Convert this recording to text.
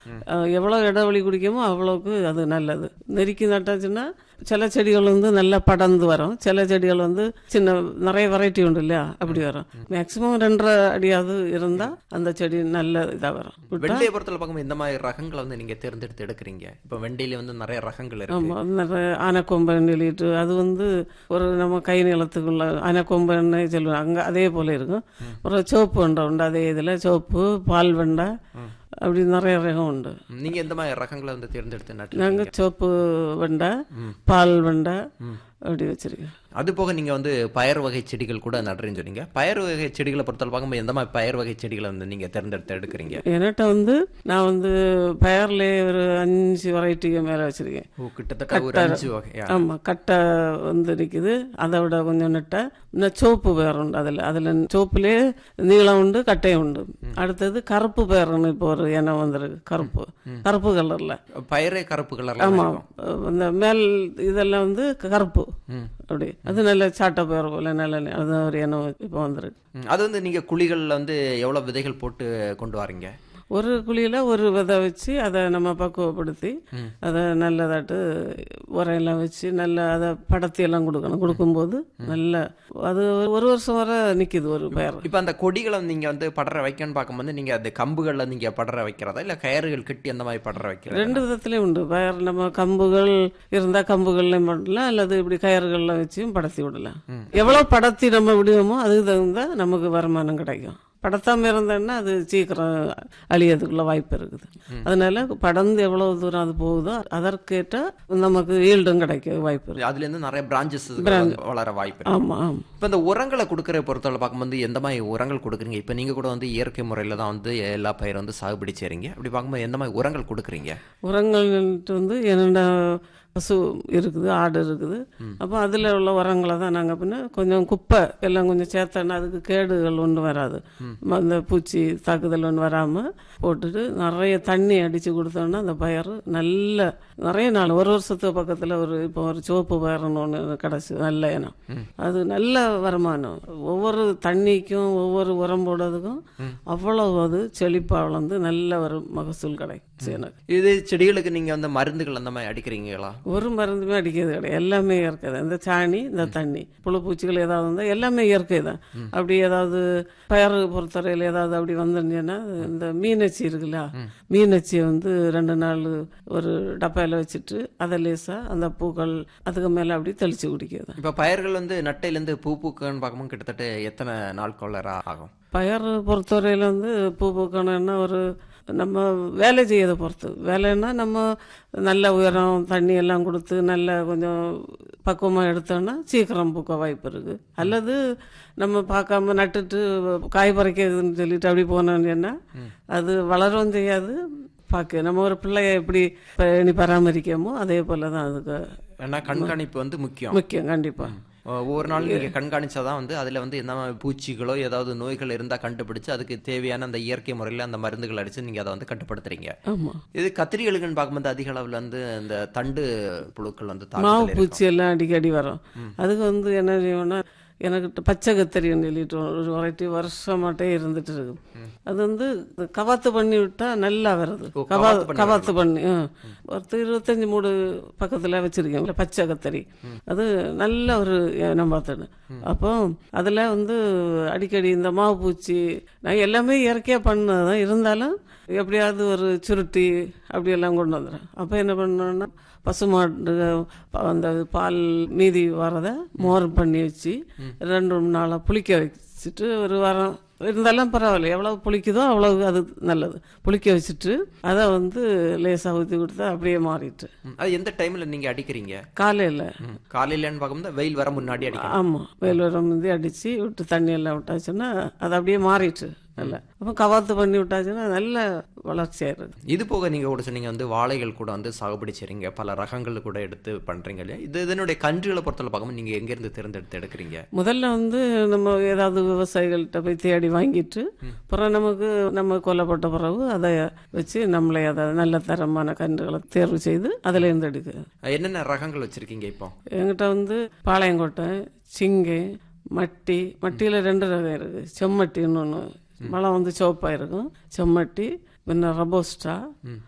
அஹ், எவ்வளவு இடைவெளி குடிக்குமோ அவ்வளவுக்கு அது நல்லது நெருக்கி நட்டாச்சுன்னா சில செடிகள் வந்து நல்லா படர்ந்து வரும் சில செடிகள் வந்து சின்ன நிறைய வெரைட்டி உண்டு இல்லையா அப்படி வரும் மேக்சிமம் ரெண்டரை அடியாவது இருந்தா அந்த செடி நல்ல இதா வரும் விட்டா வெண்டையை பொறுத்தவரை பார்க்கும்போது இந்த மாதிரி ரகங்களை வந்து நீங்க தேர்ந்தெடுத்து எடுக்கிறீங்க இப்போ வெண்டையில வந்து நிறைய ரகங்கள் இருக்கு ஆமா நிறைய ஆனைக்கொம்பன் சொல்லிட்டு அது வந்து ஒரு நம்ம கை நிலத்துக்குள்ள ஆனைக்கொம்பன்னு சொல்லுவாங்க அங்க அதே போல இருக்கும் ஒரு சோப்பு வெண்டை உண்டு அதே இதுல சோப்பு பால் வெண்டை அப்படி நிறைய ரகம் உண்டு நீங்க எந்த மாதிரி ரகங்களை வந்து தேர்ந்தெடுத்து நட்டு நாங்க சோப்பு வெண்டை பால் வெண்டை அப்படி வச்சிருக்கோம் அது போக நீங்க வந்து பயறு வகை செடிகள் கூட நடுறேன்னு சொன்னீங்க பயறு வகை செடிகளை பொறுத்தவரை பார்க்கும்போது எந்த மாதிரி பயறு வகை செடிகளை வந்து நீங்க தேர்ந்தெடுத்து எடுக்கிறீங்க என்கிட்ட வந்து நான் வந்து பயர்லேயே ஒரு அஞ்சு வெரைட்டிக்கு மேல வச்சிருக்கேன் ஓ கிட்டத்தட்ட ஒரு அஞ்சு வகையா ஆமா கட்டை வந்து இருக்குது அதை விட கொஞ்சம் நெட்டை இன்னும் சோப்பு பேர் உண்டு அதுல அதுல சோப்புலயே நீளம் உண்டு கட்டையும் உண்டு அடுத்தது கருப்பு பேருன்னு இப்போ ஒரு எண்ணம் வந்திருக்கு கருப்பு கருப்பு கலர்ல பயரே கருப்பு கலர்ல ஆமா இந்த மேல் இதெல்லாம் வந்து கருப்பு அப்படி அது நல்ல சாட்டை பேர் போல நல்ல அது ஒரு எண்ணம் இப்போ வந்திருக்கு ம், அது வந்து நீங்க குழிகள்ல வந்து எவ்வளவு விதைகள் போட்டு கொண்டு வரீங்க ஒரு குழியில ஒரு விதை வச்சு அதை நம்ம பக்குவப்படுத்தி அதை நல்லதாட்டு உரையெல்லாம் வச்சு நல்ல அதை படத்தி எல்லாம் கொடுக்கணும் கொடுக்கும்போது நல்ல அது ஒரு வருஷம் வரை நிக்குது ஒரு பயிர் இப்ப அந்த கொடிகளை நீங்க வந்து படர வைக்கணும்னு பார்க்கும்போது நீங்க அந்த கம்புகள்ல நீங்க படர வைக்கிறதா இல்ல கயறுகள் கட்டி அந்த மாதிரி படர வைக்கிறதா ரெண்டு விதத்துலயும் உண்டு பயிர் நம்ம கம்புகள் இருந்தா கம்புகள்லையும் பண்ணலாம் அல்லது இப்படி கயிறுகள்ல வச்சும் படத்தி விடலாம் எவ்வளவு படத்தி நம்ம விடுவோமோ அதுக்கு தகுந்த நமக்கு வருமானம் கிடைக்கும் படத்தாம இருந்தேன்னா அது சீக்கிரம் அழியறதுக்குள்ள வாய்ப்பு இருக்குது அதனால படந்து எவ்வளவு தூரம் அது போகுதோ அதற்கேற்ற நமக்கு ஈல்டும் கிடைக்க வாய்ப்பு இருக்கு அதுல இருந்து நிறைய பிரான்ச்சஸ் வளர வாய்ப்பு இருக்கு. ஆமா ஆமா இப்ப இந்த உரங்களை கொடுக்கற பொறுத்தவரை பார்க்கும்போது எந்த மாதிரி உரங்கள் கொடுக்குறீங்க இப்ப நீங்க கூட வந்து இயற்கை முறையில தான் வந்து எல்லா பயிரும் வந்து சாகுபடி செய்றீங்க அப்படி பார்க்கும்போது எந்த மாதிரி உரங்கள் கொடுக்குறீங்க உரங்கள் வந்து என்னென்ன பசு இருக்குது ஆடு இருக்குது அப்போ அதில் உள்ள உரங்களை தான் நாங்கள் பின்ன கொஞ்சம் குப்பை எல்லாம் கொஞ்சம் சேர்த்தோன்னா அதுக்கு கேடுகள் ஒன்றும் வராது அந்த பூச்சி தாக்குதல் ஒன்று வராமல் போட்டுட்டு நிறைய தண்ணி அடித்து கொடுத்தோன்னா அந்த பயிர் நல்ல நிறைய நாள் ஒரு வருஷத்துக்கு பக்கத்தில் ஒரு இப்போ ஒரு சிவப்பு பயிர்னு ஒன்று கிடச்சி நல்ல இனம் அது நல்ல வருமானம் ஒவ்வொரு தண்ணிக்கும் ஒவ்வொரு உரம் போடுறதுக்கும் அவ்வளவு அது செழிப்பாக வளர்ந்து நல்ல ஒரு மகசூல் கிடைக்கும் எனக்கு இது செடிகளுக்கு நீங்க வந்து மருந்துகள் அந்த மாதிரி அடிக்கிறீங்களா ஒரு மருந்துமே அடிக்கிறது கிடையாது எல்லாமே இயற்கை தான் இந்த சாணி இந்த தண்ணி புழு பூச்சிகள் ஏதாவது இருந்தால் எல்லாமே இயற்கை தான் அப்படி ஏதாவது பயறு பொறுத்தவரையில் ஏதாவது அப்படி வந்துருந்துச்சுன்னா இந்த மீனச்சி இருக்குல்ல மீனச்சியை வந்து ரெண்டு நாள் ஒரு டப்பாயில் வச்சுட்டு அதை லேசாக அந்த பூக்கள் அதுக்கு மேலே அப்படி தெளிச்சு குடிக்கிறது இப்ப பயிர்கள் வந்து நட்டையில இருந்து பூ பூக்கன்னு பார்க்கும்போது கிட்டத்தட்ட எத்தனை நாட்கொள்ளரா ஆகும் பயர் பொறுத்தவரையில் வந்து பூ பூக்கணும்னா ஒரு நம்ம வேலை செய்யறதை பொறுத்து வேலைன்னா நம்ம நல்ல உயரம் தண்ணி எல்லாம் கொடுத்து நல்ல கொஞ்சம் பக்குவமாக எடுத்தோம்னா சீக்கிரம் பூக்க வாய்ப்பு இருக்கு அல்லது நம்ம பார்க்காம நட்டுட்டு காய் பறிக்கிறதுன்னு சொல்லிட்டு அப்படி போனோம்னு சொன்னா அது வளரவும் செய்யாது பார்க்க நம்ம ஒரு பிள்ளைய எப்படி பேணி பராமரிக்கமோ அதே போல தான் அதுக்கு ஏன்னா கண்காணிப்பு வந்து முக்கியம் முக்கியம் கண்டிப்பாக ஒவ்வொரு நாளும் நீங்க கண்காணிச்சாதான் வந்து அதுல வந்து என்ன மாதிரி பூச்சிகளோ ஏதாவது நோய்கள் இருந்தா கண்டுபிடிச்சு அதுக்கு தேவையான அந்த இயற்கை முறையில அந்த மருந்துகள் அடிச்சு நீங்க அதை வந்து கட்டுப்படுத்துறீங்க ஆமாம் இது கத்திரிகளுக்குன்னு பார்க்கும்போது அதிக அளவுல வந்து இந்த தண்டு புழுக்கள் வந்து மாவு தாக்குதல் இருக்கும். பூச்சி எல்லாம் அடிக்கடி வரும் அதுக்கு வந்து என்ன செய்வோம்னா எனக்கு ட- பச்சை கத்தரின்னு சொல்லிட்டு ஒரு வெரைட்டி வருஷமாட்டே இருந்துட்டு இருக்கு அது வந்து கவாத்து பண்ணி விட்டா நல்லா வருது ஓ, கவா கவாத்து பண்ணி கவாத்து பண்ணி ஆ. ஒரு இருபத்தஞ்சு மூடு பக்கத்துல வச்சிருக்கேன் பச்சை கத்தரி அது நல்ல ஒரு இனம் பார்த்துன்னு அப்போ அதுல வந்து அடிக்கடி இந்த மாவு பூச்சி நான் எல்லாமே இயற்கையா பண்ணதான் இருந்தாலும் எப்படியாவது ஒரு சுருட்டி அப்படியெல்லாம் கொண்டு வந்துடுறேன் அப்போ என்ன பண்ணோன்னா பசுமாட்டு ப- அந்த பால் மீதி வரதை மோர் பண்ணி வச்சு ரெண்டு மூணு நாளாக புளிக்க வச்சுட்டு ஒரு வாரம் இருந்தாலும் பரவாயில்ல எவ்வளவு புளிக்குதோ அவ்வளவு அது நல்லது புளிக்க வச்சுட்டு அதை வந்து லேசாக ஊற்றி கொடுத்தா அப்படியே மாறிட்டு ம், அது எந்த டைம்ல நீங்க அடிக்கிறீங்க காலையில் ம், காலையிலன்னு பார்க்கும்போது வெயில் வர முன்னாடி அடிக்கணும் ஆமாம் வெயில் வர முந்தி அடித்து விட்டு தண்ணி எல்லாம் விட்டாச்சுன்னா அது அப்படியே மாறிட்டு நல்ல அப்போ கவாத்து பண்ணி விட்டாச்சுன்னா நல்ல வளர்ச்சி ஆயிடுது இது போக நீங்க கூட சொன்னீங்க வந்து வாழைகள் கூட வந்து சாகுபடி செய்றீங்க பல ரகங்கள் கூட எடுத்து பண்றீங்க இல்லையா இது இதனுடைய கன்றுகளை பொறுத்தவரை பார்க்கும்போது நீங்க எங்க இருந்து தேர்ந்தெடுத்து எடுக்கிறீங்க முதல்ல வந்து நம்ம ஏதாவது விவசாயிகள்கிட்ட போய் தேடி வாங்கிட்டு அப்புறம் நமக்கு நம்ம கொல்லப்பட்ட பிறகு அதை வச்சு நம்மளே அதை நல்ல தரமான கன்றுகளை தேர்வு செய்து அதில் இருந்து எடுக்க என்னென்ன ரகங்கள் வச்சிருக்கீங்க இப்போ எங்கிட்ட வந்து பாளையங்கோட்டை சிங்கை மட்டி மட்டியில் ரெண்டு ரகம் இருக்கு செம்மட்டின்னு ஒன்று மழை வந்து சிவப்பாக இருக்கும் செம்மட்டி பின்ன ரபோஸ்டா